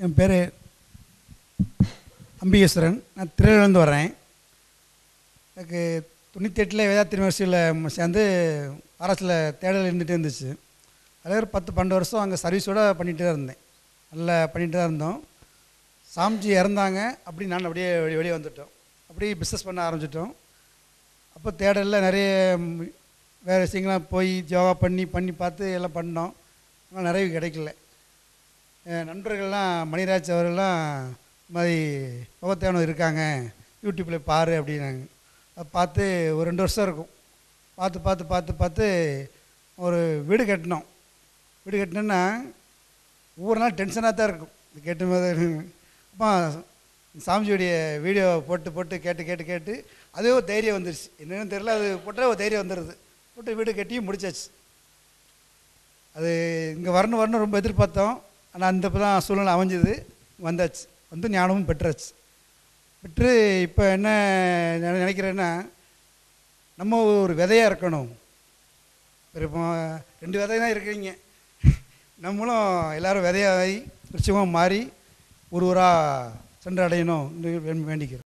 என் பேர் அம்பிகேஸ்வரன் நான் திருநெல்வேலிருந்து வரேன் எனக்கு தொண்ணூற்றி எட்டில் வேதாத்திரி யூனிவர்சிட்டியில் சேர்ந்து அரசில் தேடல் இருந்துகிட்டே இருந்துச்சு அதில் ஒரு பத்து பன்னெண்டு வருஷம் அங்கே சர்வீஸோடு பண்ணிகிட்டே தான் இருந்தேன் நல்லா பண்ணிகிட்டு தான் இருந்தோம் சாமிஜி இறந்தாங்க அப்படி நான் அப்படியே வெளி- வெளியே வந்துட்டோம் அப்படியே பிஸ்னஸ் பண்ண ஆரம்பிச்சிட்டோம் அப்போ தேடலில் நிறைய ம், வேறு விஷயங்கள்லாம் போய் யோகா பண்ணி பண்ணி பார்த்து எல்லாம் பண்ணோம் ஆனால் நிறைய கிடைக்கல என் நண்பர்கள்லாம் மணிராஜ் அவர்கள்லாம் இந்த மாதிரி முகத்தேவனம் இருக்காங்க யூடியூப்பில் பாரு அப்படின்னாங்க அதை பார்த்து ஒரு ரெண்டு வருஷம் இருக்கும் பார்த்து பார்த்து பார்த்து பார்த்து ஒரு வீடு கட்டினோம் வீடு கட்டினோன்னா ஒவ்வொரு நாள் டென்ஷனாக தான் இருக்கும் இது கேட்ட மாதிரி அப்போ சாமிஜியுடைய வீடியோ போட்டு போட்டு கேட்டு கேட்டு கேட்டு அதே ஒரு தைரியம் வந்துருச்சு என்னன்னு தெரியல அது போட்டால் ஒரு தைரியம் வந்துடுது போட்டு வீடு கட்டி முடிச்சாச்சு அது இங்கே வரணும் வரணும் ரொம்ப எதிர்பார்த்தோம் ஆனால் அந்த இப்போ தான் சூழ்நிலை அமைஞ்சது வந்தாச்சு வந்து ஞானமும் பெற்றாச்சு பெற்று இப்போ என்ன நினை- நினைக்கிறேன்னா நம்ம ஒரு விதையாக இருக்கணும் இப்போ ரெண்டு விதை தான் இருக்கிறீங்க நம்மளும் எல்லாரும் விதையாகி நிச்சயமாக மாறி ஒரு ஊராக சென்று அடையணும் வேண்டிக்கிறேன்